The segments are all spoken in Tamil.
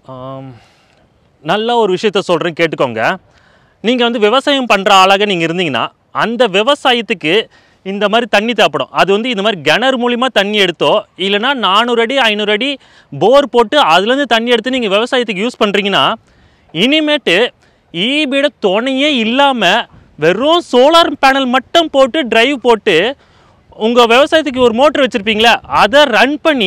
ஆம், நல்ல ஒரு விஷயத்த சொல்கிறேன் கேட்டுக்கோங்க நீங்கள் வந்து விவசாயம் பண்ணுற ஆளாக நீங்கள் இருந்தீங்கன்னா அந்த விவசாயத்துக்கு இந்த மாதிரி தண்ணி தேவைப்படும் அது வந்து இந்த மாதிரி கிணறு மூலிமா தண்ணி எடுத்தோ இல்லைனா நானூறு அடி ஐநூறு அடி போர் போட்டு அதுலேருந்து தண்ணி எடுத்து நீங்கள் விவசாயத்துக்கு யூஸ் பண்ணுறீங்கன்னா இனிமேட்டு ஈபியோட துணையே இல்லாமல் வெறும் சோலார் பேனல் மட்டும் போட்டு டிரைவ் போட்டு உங்கள் விவசாயத்துக்கு ஒரு மோட்டர் வச்சுருப்பீங்களே அதை ரன் பண்ணி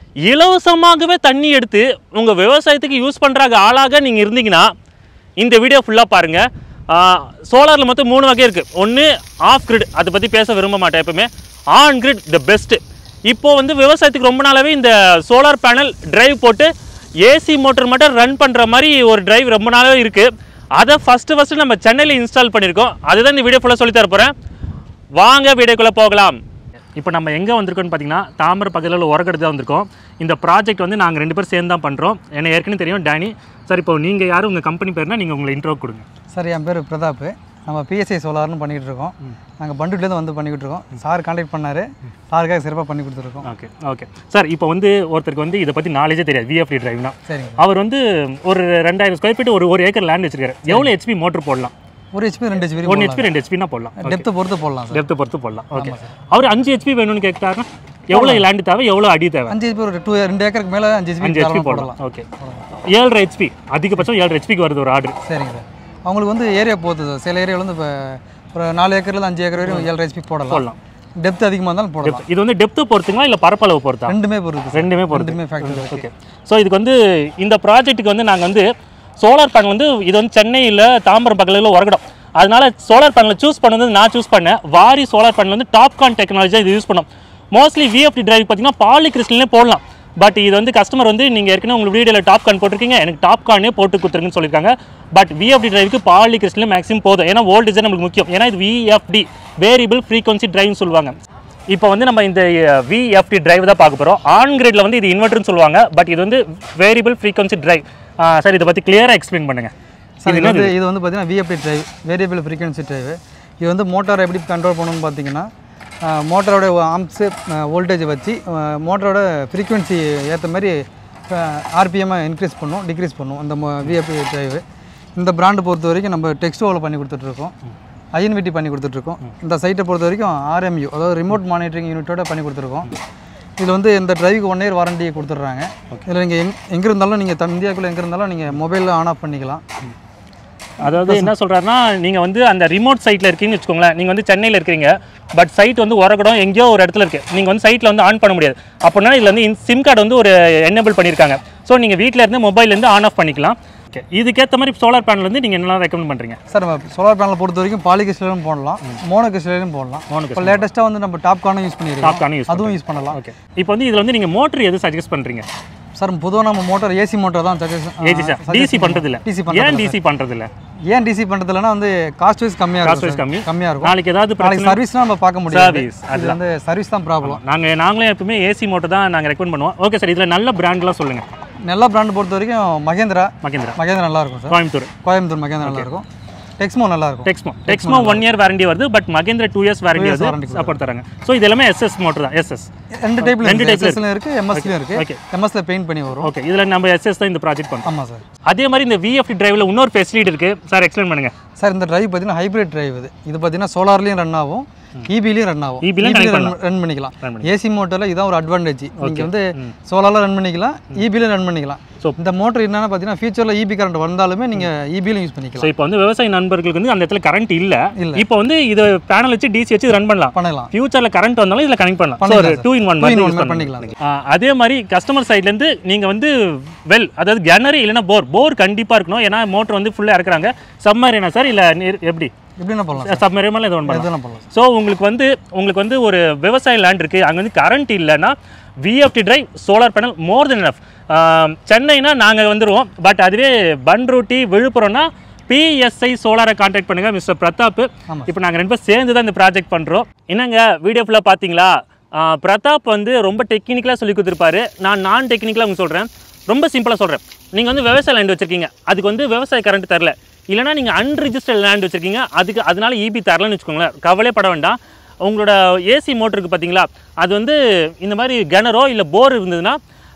இலவசமாகவே தண்ணி எடுத்து உங்கள் விவசாயத்துக்கு யூஸ் பண்ணுறாங்க ஆளாக நீங்கள் இருந்தீங்கன்னா இந்த வீடியோ ஃபுல்லாக பாருங்கள் சோலாரில் மொத்தம் மூணு வகை இருக்குது ஒன்று ஆஃப் கிரிட் அதை பற்றி பேச விரும்ப மாட்டேன் எப்பவுமே ஆன் கிரிட் த பெஸ்ட்டு இப்போ வந்து விவசாயத்துக்கு ரொம்ப நாளாகவே இந்த சோலார் பேனல் டிரைவ் போட்டு ஏசி மோட்டர் மட்டும் ரன் பண்ணுற மாதிரி ஒரு டிரைவ் ரொம்ப நாளாகவே இருக்குது அதை ஃபஸ்ட்டு ஃபஸ்ட்டு நம்ம சென்னையில் இன்ஸ்டால் பண்ணியிருக்கோம் அதுதான் இந்த வீடியோ ஃபுல்லாக சொல்லித் தர போகிறேன் வாங்க வீடியோக்குள்ளே போகலாம் இப்போ நம்ம எங்கே வந்திருக்கோம்னு பார்த்தீங்கன்னா தாமரை பக்கத்தில் உள்ள உரக்கடை தான் வந்திருக்கோம் இந்த ப்ராஜெக்ட் வந்து நாங்கள் ரெண்டு பேரும் சேர்ந்து தான் பண்ணுறோம் எனக்கு ஏற்கனவே தெரியும் டேனி சார் இப்போ நீங்கள் யாரும் உங்கள் கம்பெனி பேர்னா நீங்கள் உங்களை இன்ட்ரோ கொடுங்க சார் என் பேர் பிரதாப் நம்ம பிஎஸ்ஐ சோலார்னு பண்ணிக்கிட்டு இருக்கோம் நாங்கள் பண்டுலேருந்து வந்து பண்ணிக்கிட்டு இருக்கோம் சார் கான்டாக்ட் பண்ணார் சாருக்காக சிறப்பாக பண்ணி கொடுத்துருக்கோம் ஓகே ஓகே சார் இப்போ வந்து ஒருத்தருக்கு வந்து இதை பற்றி நாலேஜே தெரியாது விஎஃப்டி டிரைவ்னா சரிங்க அவர் வந்து ஒரு ரெண்டாயிரம் ஸ்கொயர் ஃபீட் ஒரு ஒரு ஏக்கர் லேண்ட் வச்சிருக்காரு எவ்வளோ ஹெச்பி மோட்டர் போடலாம் ஒரு ஹெச்பி ரெண்டு ஹெச்பி ஒன் ஹெச்பி ரெண்டு ஹெச்பினா போடலாம் டெப்த்தை பொறுத்து போடலாம் சார் டெப்த்தை பொறுத்து போடலாம் ஓகே அவர் அஞ்சு ஹெச்பி வேணும்னு கேட்டாருன்னா எவ்வளோ லேண்டு தேவை எவ்வளோ அடி தேவை அஞ்சு ஹெச்பி ஒரு டூ ரெண்டு ஏக்கருக்கு மேலே அஞ்சு ஹெச்பி அஞ்சு ஹெச்பி போடலாம் போடலாம் ஓகே ஏழரை ஹெச்பி அதிகபட்சம் ஏழரை ஹெச்பிக்கு வருது ஒரு ஆர்டர் சரிங்க சார் அவங்களுக்கு வந்து ஏரியா போகுது சார் சில ஏரியாவில் வந்து இப்போ ஒரு நாலு ஏக்கர்லேருந்து அஞ்சு ஏக்கர் வரையும் ஏழு ஹெச்பி போடலாம் போடலாம் டெப்த் அதிகமாக இருந்தாலும் போடலாம் இது வந்து டெப்த்து பொறுத்துங்களா இல்லை பரப்பளவு பொறுத்தா ரெண்டுமே பொறுத்து சார் ரெண்டுமே பொறுத்து ரெண்டுமே ஃபேக்டரி ஓகே ஸோ இதுக்கு வந்து இந்த ப்ராஜெக்ட்டுக்கு வந்து நாங்கள் வந்து சோலார் பேனல் வந்து இது வந்து சென்னையில் தாம்பரம் பக்கத்தில் உரகடம் அதனால சோலார் பேனலை சூஸ் பண்ணது நான் சூஸ் பண்ணேன் வாரி சோலார் பேனல் வந்து டாப்கான் டெக்னாலஜி இது யூஸ் பண்ணோம் மோஸ்ட்லி விஎஃப்டி டிரைவ் பார்த்தீங்கன்னா பாலி கிறிஸ்டல்லே போடலாம் பட் இது வந்து கஸ்டமர் வந்து நீங்கள் ஏற்கனவே உங்களுக்கு வீடியோவில் டாப் கான் போட்டிருக்கீங்க எனக்கு டாப் கானே போட்டு கொடுத்துருங்கன்னு சொல்லியிருக்காங்க பட் விஎஃப்டி டிரைவுக்கு பாலி கிறிஸ்டலே மேக்ஸிமம் போதும் ஏன்னா வோல்டேஜ் நம்மளுக்கு முக்கியம் ஏன்னா இது விஎஃப்டி வேரியபிள் ஃப்ரீக்வன்சி டிரைவ்னு சொல்லுவாங்க இப்போ வந்து நம்ம இந்த விஎஃப்டி டிரைவ் தான் பார்க்க போகிறோம் ஆன் கிரேடில் வந்து இது இன்வெர்டர்னு சொல்லுவாங்க பட் இது வந்து வேரியபிள் ஃப்ரீக்வன்சி டிரைவ் சார் இதை பற்றி கிளியராக எக்ஸ்பிளைன் பண்ணுங்கள் சார் இது வந்து இது வந்து பார்த்தீங்கன்னா VFD drive variable frequency drive இது வந்து மோட்டாரை எப்படி கண்ட்ரோல் பண்ணணும்னு பார்த்தீங்கன்னா மோட்டரோட ஆம்ஸு வோல்டேஜை வச்சு மோட்டரோட ஃப்ரீக்வன்சி ஏற்ற மாதிரி ஆர்பிஎம்மை இன்க்ரீஸ் பண்ணும் டிக்ரீஸ் பண்ணும் அந்த விஎஃப்டி டிரைவ் இந்த பிராண்டு பொறுத்த வரைக்கும் நம்ம டெக்ஸ்டோவில் பண்ணி கொடுத்துட்ருக்கோம் ஐஎன்விடி பண்ணி கொடுத்துட்ருக்கோம் இந்த சைட்டை பொறுத்த வரைக்கும் ஆர்எம்யூ அதாவது ரிமோட் மானிட்டரிங் யூனிட்டோட பண்ணி கொடுத்துருக்கோம் இதில் வந்து இந்த டிரைவுக்கு ஒன் இயர் வாரண்டி கொடுத்துட்றாங்க இதில் நீங்கள் எங் எங்கே இருந்தாலும் நீங்கள் இந்தியாவுக்குள்ளே எங்கே இருந்தாலும் நீங்கள் மொபைலில் ஆன் ஆஃப் பண்ணிக்கலாம் அதாவது என்ன சொல்கிறாருன்னா நீங்கள் வந்து அந்த ரிமோட் சைட்டில் இருக்கீங்கன்னு வச்சுக்கோங்களேன் நீங்கள் வந்து சென்னையில் இருக்கிறீங்க பட் சைட் வந்து உரகடம் எங்கேயோ ஒரு இடத்துல இருக்குது நீங்கள் வந்து சைட்டில் வந்து ஆன் பண்ண முடியாது அப்படின்னா இதில் வந்து சிம் கார்டு வந்து ஒரு எனேபிள் பண்ணியிருக்காங்க ஸோ நீங்கள் வீட்டில் இருந்து மொபைல்லேருந்து ஆன் ஆஃப் பண்ணிக்கலாம் ஓகே இதுக்கேற்ற மாதிரி சோலார் பேனல் வந்து நீங்கள் என்னெல்லாம் ரெக்கமெண்ட் பண்ணுறீங்க சார் நம்ம சோலார் பேனலை பொறுத்த வரைக்கும் பாலிகிஸ்லையும் போடலாம் மோனோகிஸ்லையும் போடலாம் Mono இப்போ லேட்டஸ்ட்டாக வந்து நம்ம டாப் கானும் யூஸ் பண்ணியிருக்கோம் டாப் கானே யூஸ் அதுவும் யூஸ் பண்ணலாம் ஓகே இப்போ வந்து இதில் வந்து நீங்கள் மோட்டர் எது சஜஸ்ட் பண்ணுறீங்க சார் பொதுவாக நம்ம மோட்டார் ஏசி மோட்டார் தான் சஜஷன் ஏஜி சார் டிசி பண்ணுறது இல்லை டிசி ஏன் டிசி பண்ணுறது இல்லை ஏன் டிசி பண்ணுறதுலனா வந்து காஸ்ட் வைஸ் கம்மியாக காஸ்ட் இருக்கும் வைஸ் கம்மி கம்மியாக இருக்கும் நாளைக்கு ஏதாவது நாளைக்கு பிரச்சனை சர்வீஸ்லாம் நம்ம பார்க்க முடியாது Service, இது வந்து சர்வீஸ் தான் ப்ராப்ளம் நாங்கள் நாங்களே எப்பவுமே ஏசி மோட்டர் தான் நாங்கள் ரெக்கமெண்ட் பண்ணுவோம் ஓகே சார் இதில் நல்ல பிராண்ட்லாம் சொல்லுங்கள் நல்ல பிராண்ட் பொறுத்த வரைக்கும் மகேந்திரா மகேந்திரா மகேந்திரா நல்லா இருக்கும் சார் கோயம்புத்தூர் கோயம்புத்தூர் மகேந்திரா நல்லா இருக்கும் டெக்ஸ்மோ நல்லா இருக்கும் Texmo Texmo one year warranty வருது but Mahindra two years warranty years வருது warranty சப்போர்ட் தராங்க ஸோ இது எல்லாமே எஸ்எஸ் மோட்டர் தான் எஸ்எஸ் ரெண்டு டைப்ல ரெண்டு இருக்கு type ல எஸ்எஸ்ல இருக்கு எம்எஸ்லயும் இருக்கு Okay. எம்எஸ்ல பெயிண்ட் பண்ணி வரும் ஓகே இதில் நம்ம எஸ்எஸ் தான் இந்த ப்ராஜெக்ட் பண்ணுறோம் ஆமாம் சார் அதே மாதிரி இந்த விஎஃப்டி டிரைவில் இன்னொரு ஃபெசிலிட்டி இருக்குது சார் எக்ஸ்பிளைன் பண்ணுங்க சார் இந்த டிரைவ் பார்த்தீங்கன்னா ஹைப்ரிட் டிரைவ் இது இது பார்த்தீங்கன்னா சோலார்லேயும் ரன் ஆகும் இபிலையும் ரன் ஆகும் EB லயும் connect ரன் ரன் பண்ணிக்கலாம் Run ஏசி மோட்டரில் இதான் ஒரு அட்வான்டேஜ் நீங்கள் வந்து சோலாரில் ரன் பண்ணிக்கலாம் இபிலையும் ரன் பண்ணிக்கலாம் So- இந்த மோட்டர் என்னன்னா பார்த்தீங்கன்னா ஃபியூச்சரில் இபி கரண்ட் வந்தாலுமே நீங்கள் இபிலையும் யூஸ் பண்ணிக்கலாம் ஸோ இப்போ வந்து விவசாய நண்பர்களுக்கு வந்து அந்த இடத்துல கரண்ட் இல்லை இல்ல. இப்போ வந்து இது பேனல் வச்சு டிசி வச்சு ரன் பண்ணலாம் பண்ணலாம் ஃபியூச்சரில் கரண்ட் வந்தாலும் இதில் கனெக்ட் பண்ணலாம் ஸோ ஒரு பண்ணிக்கலாம் two in one Two in மாதிரி one யூஸ் மாதிரி பண்ணிக்கலாம் பண்ணிக்கலாம் அதே மாதிரி கஸ்டமர் சைட்லேருந்து நீங்கள் வந்து வெல் அதாவது கிணறு இல்லைன்னா போர் போர் கண்டிப்பாக இருக்கணும் ஏன்னா மோட்டர் வந்து ஃபுல்லாக இறக்குறாங்க சப்மரீனா சார் இல்லை எப்படி எப்படின்னா பண்ணலாம் சப்மரீமெல்லாம் இது ஒன்று பண்ணலாம் எதுனா பண்ணலாம் ஸோ உங்களுக்கு வந்து உங்களுக்கு வந்து ஒரு விவசாய லேண்ட் இருக்குது அங்கே வந்து கரண்ட் இல்லைன்னா VFD drive solar panel more then enough சென்னைனா நாங்கள் வந்துடுவோம் பட் அதுவே பன்ருட்டி விழுப்புரம்னா பிஎஸ்ஐ சோலாரை கான்டாக்ட் பண்ணுங்க மிஸ்டர் பிரதாப் ஆமா. இப்போ நாங்கள் ரெண்டு பேரும் சேர்ந்து தான் இந்த ப்ராஜெக்ட் பண்ணுறோம் என்னங்க வீடியோ ஃபுல்லாக பார்த்தீங்களா ஆஹ் பிரதாப் வந்து ரொம்ப டெக்னிக்கலாக சொல்லி கொடுத்துருப்பாரு நான் நான் டெக்னிக்கலாக உங்களுக்கு சொல்கிறேன் ரொம்ப சிம்பிளாக சொல்கிறேன் நீங்கள் வந்து விவசாய லேண்ட் வச்சுருக்கீங்க அதுக்கு வந்து விவசாய கரண்ட் தரல இல்லைனா நீங்கள் அன்ரிஜிஸ்டர்ட் லேண்ட் வச்சுருக்கீங்க அதுக்கு அதனால இபி தரலன்னு வச்சுக்கோங்களேன் கவலைப்பட வேண்டாம் உங்களோட ஏசி மோட்டருக்கு பார்த்தீங்களா அது வந்து இந்த மாதிரி கிணறோ இல்லை போர் இருந்ததுன்னா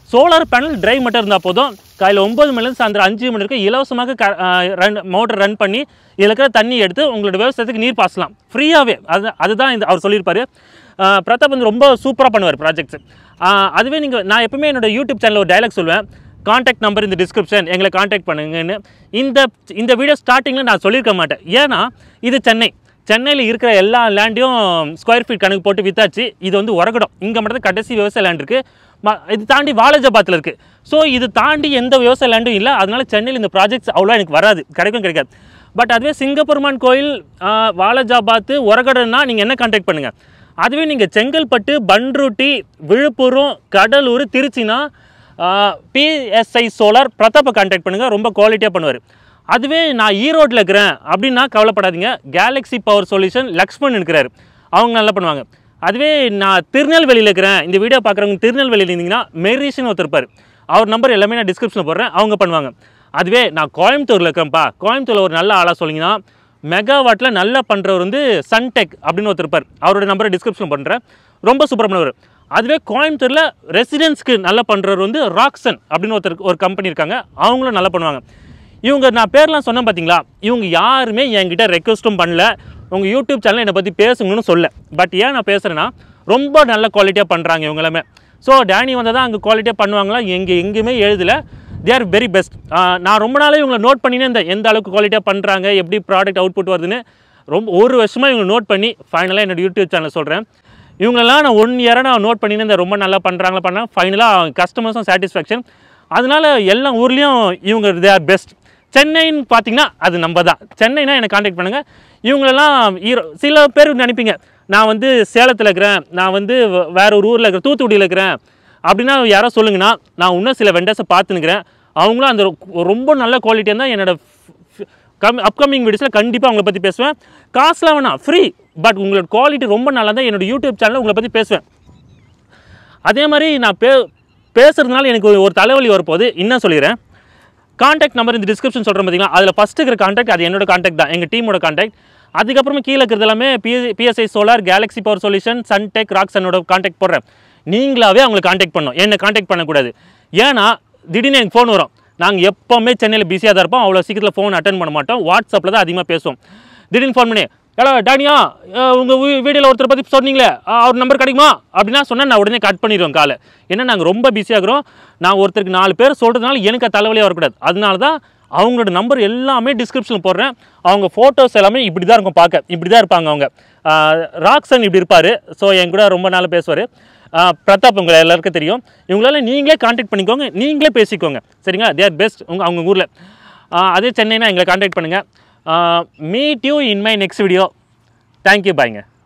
சோலார் பேனல் டிரைவ் மட்டும் இருந்தால் போதும் காலையில் ஒம்பது மணிலேருந்து சாயந்தரம் அஞ்சு மணி வரைக்கும் இலவசமாக க ரன் மோட்டர் ரன் பண்ணி இதில் இருக்கிற தண்ணி எடுத்து உங்களோட விவசாயத்துக்கு நீர் பாசலாம் ஃப்ரீயாகவே அது அதுதான் இந்த அவர் சொல்லியிருப்பாரு ஆஹ் பிரதாப் வந்து ரொம்ப சூப்பராக பண்ணுவார் ப்ராஜெக்ட்ஸ் அதுவே நீங்கள் நான் எப்பவுமே என்னோட யூடியூப் சேனலில் ஒரு டைலாக் சொல்லுவேன் காண்டாக்ட் நம்பர் இந்த டிஸ்கிரிப்ஷன் எங்களை காண்டாக்ட் பண்ணுங்கன்னு இந்த இந்த வீடியோ ஸ்டார்டிங்கில் நான் சொல்லியிருக்க மாட்டேன் ஏன்னா இது சென்னை சென்னையில் இருக்கிற எல்லா லேண்டையும் ஸ்கொயர் ஃபீட் கணக்கு போட்டு வித்தாச்சு இது வந்து உரகடம் இங்கே மட்டும் தான் கடைசி விவசாய லேண்ட் இருக்குது ம இது தாண்டி வாலாஜாபாத்தில் இருக்குது ஸோ இது தாண்டி எந்த விவசாய லேண்டும் இல்லை அதனால சென்னையில் இந்த ப்ராஜெக்ட்ஸ் அவ்வளோ எனக்கு வராது கிடைக்கும் கிடைக்காது பட் அதுவே சிங்கப்பெருமான் கோயில் ஆஹ், வாலாஜாபாத்து உரகடன்னா நீங்கள் என்ன காண்டாக்ட் பண்ணுங்கள் அதுவே நீங்கள் செங்கல்பட்டு பன்ருட்டி விழுப்புரம் கடலூர் திருச்சினா பிஎஸ்ஐ சோலார் பிரதாப்பை காண்டாக்ட் பண்ணுங்கள் ரொம்ப குவாலிட்டியாக பண்ணுவார் அதுவே நான் ஈரோட்டில் இருக்கிறேன் அப்படின்னா கவலைப்படாதீங்க கேலக்ஸி பவர் சொல்யூஷன் லக்ஷ்மண் இருக்கிறாரு அவங்க நல்லா பண்ணுவாங்க அதுவே நான் திருநெல்வேலியில் இருக்கிறேன் இந்த வீடியோ பார்க்குறவங்க திருநெல்வேலியில் இருந்தீங்கன்னா மெரிஷன் ஒருத்தர் இருப்பார் அவர் நம்பர் எல்லாமே நான் டிஸ்கிரிப்ஷனில் போடுறேன் அவங்க பண்ணுவாங்க அதுவே நான் கோயம்புத்தூரில் இருக்கேன்ப்பா கோயம்புத்தூரில் ஒரு நல்ல ஆளாக சொல்லிங்கன்னா மெகாவாட்டில் நல்லா பண்ணுறவர் வந்து சன்டெக் அப்படின்னு ஒருத்தர் இருப்பார் அவரோட நம்பரை டிஸ்கிரிப்ஷன் பண்ணுறேன் ரொம்ப சூப்பராக பண்ணுவார் அதுவே கோயம்புத்தூரில் ரெசிடென்ஸ்க்கு நல்லா பண்ணுறவர் வந்து ராக்சன் அப்படின்னு ஒருத்தர் ஒரு கம்பெனி இருக்காங்க அவங்களும் நல்லா பண்ணுவாங்க இவங்க நான் பேர்லாம் சொன்னேன் பார்த்தீங்களா இவங்க யாருமே என்கிட்ட ரெக்வஸ்ட்டும் பண்ணல உங்கள் யூடியூப் சேனல் என்னை பற்றி பேசுங்கன்னு சொல்ல பட் ஏன் நான் பேசுகிறேன்னா ரொம்ப நல்ல குவாலிட்டியாக பண்ணுறாங்க இவங்க எல்லாமே ஸோ டேனி வந்தால் தான் அங்கே குவாலிட்டியாக பண்ணுவாங்களா எங்கே எங்கேயுமே எழுதலை தே ஆர் வெரி பெஸ்ட் நான் ரொம்ப நாளே இவங்களை நோட் பண்ணினே இருந்தேன் எந்த அளவுக்கு குவாலிட்டியாக பண்ணுறாங்க எப்படி ப்ராடக்ட் அவுட்புட் வருதுன்னு ரொம்ப ஒரு வருஷமாக இவங்க நோட் பண்ணி ஃபைனலாக என்னோட யூடியூப் சேனல் சொல்கிறேன் இவங்களெல்லாம் நான் ஒன் இயராக நான் நோட் பண்ணினேன் இந்த ரொம்ப நல்லா பண்ணுறாங்களா பண்ண ஃபைனலாக கஸ்டமர்ஸும் சாட்டிஸ்ஃபேக்ஷன் அதனால எல்லா ஊர்லேயும் இவங்க தே ஆர் பெஸ்ட் சென்னைன்னு பார்த்தீங்கன்னா அது நம்ம தான் சென்னைனா என்னை காண்டாக்ட் பண்ணுங்கள் இவங்களெல்லாம் ஈரோ சில பேர் நினைப்பீங்க நான் வந்து சேலத்தில் இருக்கிறேன் நான் வந்து வ- வேற ஒரு ஊரில் இருக்கிறேன் தூத்துக்குடியில் இருக்கிறேன் அப்படின்னா யாரோ சொல்லுங்கன்னா நான் இன்னும் சில வெண்டர்ஸை பார்த்துனுக்கிறேன் அவங்களும் அந்த ரொ- ரொம்ப நல்ல குவாலிட்டியாக தான் என்னோட கம் அப்கமிங் வீடியோஸில் கண்டிப்பாக உங்களை பற்றி பேசுவேன் காசுலாம் வேணாம் ஃப்ரீ பட் உங்களோட குவாலிட்டி ரொம்ப நல்லா தான் என்னோட யூடியூப் சேனலில் உங்களை பற்றி பேசுவேன் அதே மாதிரி நான் பே பேசுறதுனால எனக்கு ஒரு- ஒரு தலைவலி வரப்போகுது இன்னும் சொல்லிடுறேன் காண்டாக்ட் நம்பர் இந்த டிஸ்கிரிப்ஷன் சொல்கிறேன் பார்த்தீங்களா அதில் ஃபஸ்ட்டு இருக்கிற காண்டாக்ட் அது என்னோட காண்டாக்ட் தான் எங்கள் டீமோட காண்டாக்ட் அதுக்கப்புறமா கீழே இருக்கிறது எல்லாமே P PSI solar galaxy power solution Suntech ராக்ஸனோட காண்டாக்ட் போடுறேன் நீங்களாவே அவங்களை காண்டாக்ட் பண்ணணும் என்னை காண்டாக்ட் பண்ணக்கூடாது ஏன்னா திடீர்னு எனக்கு ஃபோன் வரும் நாங்கள் எப்போவுமே சென்னையில் பிஸியாக தான் இருப்போம் அவ்வளோ சீக்கிரத்தில் ஃபோன் அட்டன் பண்ண மாட்டோம் வாட்ஸ்அப்பில் தான் அதிகமாக பேசுவோம் திடீர்னு ஃபோன் பண்ணி ஹலோ டானியா உங்கள் வீடியோவில் ஒருத்தர் பற்றி சொன்னீங்களே அஹ், அவர் நம்பர் கிடைக்குமா அப்படின்னா சொன்னால் நான் உடனே கட் பண்ணிடுவேன் காலை ஏன்னா நாங்கள் ரொம்ப பிஸியாகிறோம் நான் ஒருத்தருக்கு நாலு பேர் சொல்கிறதுனால எனக்கு அது தலைவலியாக வரக்கூடாது அதனால தான் அவங்களோட நம்பர் எல்லாமே டிஸ்கிரிப்ஷனில் போடுறேன் அவங்க ஃபோட்டோஸ் எல்லாமே இப்படி தான் இருக்கும் பார்க்க இப்படி தான் இருப்பாங்க அவங்க அஹ், ராக்சன் இப்படி இருப்பார் ஸோ என் கூட ரொம்ப நாள் பேசுவார் பிரதாப் உங்களை எல்லாருக்கும் தெரியும் இவங்களால நீங்களே காண்டாக்ட் பண்ணிக்கோங்க நீங்களே பேசிக்கோங்க சரிங்களா தேர் பெஸ்ட் உங்கள் அவங்க ஊரில் அதே சென்னைனா எங்களை காண்டாக்ட் பண்ணுங்கள் meet you in my next video thank you பாய்ங்க